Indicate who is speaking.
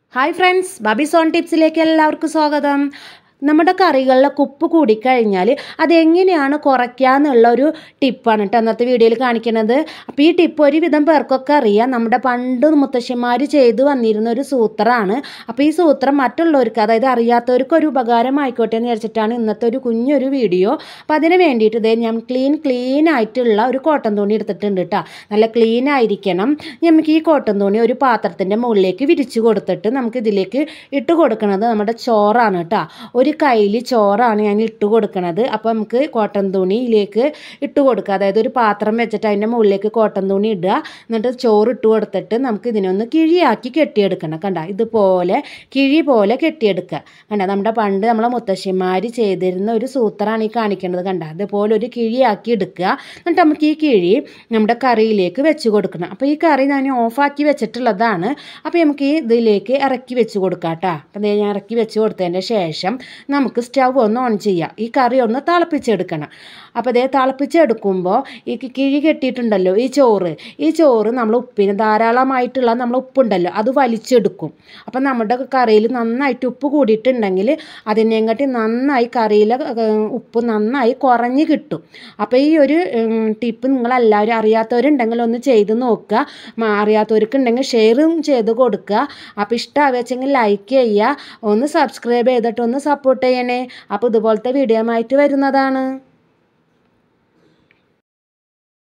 Speaker 1: hi friends Babi zone ടിപ്സിലേക്ക് എല്ലാവർക്കും സ്വാഗതം നമ്മുടെ കറികളിലൊക്കെ ഉപ്പ് കൂടിക്കഴിഞ്ഞാൽ അതെങ്ങനെയാണ് കുറയ്ക്കുക എന്നുള്ള ഒരു ടിപ്പാണ് കേട്ടോ അന്നത്തെ വീഡിയോയിൽ കാണിക്കുന്നത് അപ്പോൾ ഈ ടിപ്പ് ഒരുവിധം പേർക്കൊക്കെ അറിയാം നമ്മുടെ പണ്ട് മുത്തശ്ശിമാർ ചെയ്തു വന്നിരുന്ന ഒരു സൂത്രമാണ് അപ്പോൾ ഈ സൂത്രം മറ്റുള്ളവർക്ക് അതായത് അറിയാത്തവർക്ക് ഒരു ഉപകാരമായിക്കോട്ടെ എന്ന് വിചാരിച്ചിട്ടാണ് ഇന്നത്തെ ഒരു കുഞ്ഞൊരു വീഡിയോ അപ്പോൾ അതിന് വേണ്ടിയിട്ട് ഇതേ ഞാൻ ക്ലീൻ ക്ലീൻ ആയിട്ടുള്ള ഒരു കോട്ടൺ തുണി എടുത്തിട്ടുണ്ട് കേട്ടോ നല്ല ക്ലീൻ ആയിരിക്കണം നമുക്ക് ഈ കോട്ടൺ തുണി ഒരു പാത്രത്തിൻ്റെ മുകളിലേക്ക് വിരിച്ചു കൊടുത്തിട്ട് നമുക്ക് ഇതിലേക്ക് ഇട്ട് കൊടുക്കുന്നത് നമ്മുടെ ചോറാണ് കേട്ടോ ഒരു കയ്യിൽ ചോറാണ് ഞാൻ ഇട്ട് കൊടുക്കുന്നത് അപ്പോൾ നമുക്ക് കോട്ടൺ തുണിയിലേക്ക് ഇട്ട് കൊടുക്കുക അതായത് ഒരു പാത്രം വെച്ചിട്ട് അതിൻ്റെ മുകളിലേക്ക് കോട്ടൺ തുണി ഇടുക എന്നിട്ട് ചോറ് ഇട്ട് കൊടുത്തിട്ട് നമുക്ക് ഇതിനൊന്ന് കിഴിയാക്കി കെട്ടിയെടുക്കണം കണ്ട ഇതുപോലെ കിഴി പോലെ കെട്ടിയെടുക്കുക കണ്ട നമ്മുടെ പണ്ട് നമ്മളെ മുത്തശ്ശിമാർ ചെയ്തിരുന്ന ഒരു സൂത്രമാണ് ഈ കാണിക്കുന്നത് കണ്ട അതുപോലെ ഒരു കിഴിയാക്കി എടുക്കുക എന്നിട്ട് നമുക്ക് ഈ കിഴി നമ്മുടെ കറിയിലേക്ക് വെച്ച് കൊടുക്കണം അപ്പോൾ ഈ കറി ഞാൻ ഓഫാക്കി വെച്ചിട്ടുള്ളതാണ് അപ്പോൾ നമുക്ക് ഈ ഇതിലേക്ക് ഇറക്കി വെച്ച് കൊടുക്കാം കേട്ടോ അപ്പം ദേ ഞാൻ ഇറക്കി വെച്ച് കൊടുത്തതിൻ്റെ ശേഷം നമുക്ക് സ്റ്റവ് ഒന്ന് ഓൺ ചെയ്യാം ഈ കറി ഒന്ന് തിളപ്പിച്ചെടുക്കണം അപ്പോൾ അതേ തിളപ്പിച്ചെടുക്കുമ്പോൾ ഈ കിഴി കെട്ടിയിട്ടുണ്ടല്ലോ ഈ ചോറ് ഈ ചോറ് നമ്മൾ ഉപ്പിന് ധാരാളമായിട്ടുള്ള നമ്മൾ ഉപ്പുണ്ടല്ലോ അത് വലിച്ചെടുക്കും അപ്പം നമ്മുടെ കറിയിൽ നന്നായിട്ട് ഉപ്പ് കൂടിയിട്ടുണ്ടെങ്കിൽ അതിനെക്കാട്ടി നന്നായി കറിയിലെ ഉപ്പ് നന്നായി കുറഞ്ഞ് കിട്ടും അപ്പോൾ ഈ ഒരു ടിപ്പ് നിങ്ങളെല്ലാവരും അറിയാത്തവരുണ്ടെങ്കിൽ ഒന്ന് ചെയ്ത് നോക്കുക അറിയാത്തവർക്ക് ഉണ്ടെങ്കിൽ ഷെയറും ചെയ്ത് കൊടുക്കുക അപ്പോൾ ഇഷ്ടമാവുകയെങ്കിൽ ലൈക്ക് ചെയ്യുക ഒന്ന് സബ്സ്ക്രൈബ് ചെയ്തിട്ട് ഒന്ന് സപ്പോർട്ട് ചെയ്യണേ അപ്പോൾ ഇതുപോലത്തെ വീഡിയോ ആയിട്ട് വരുന്നതാണ്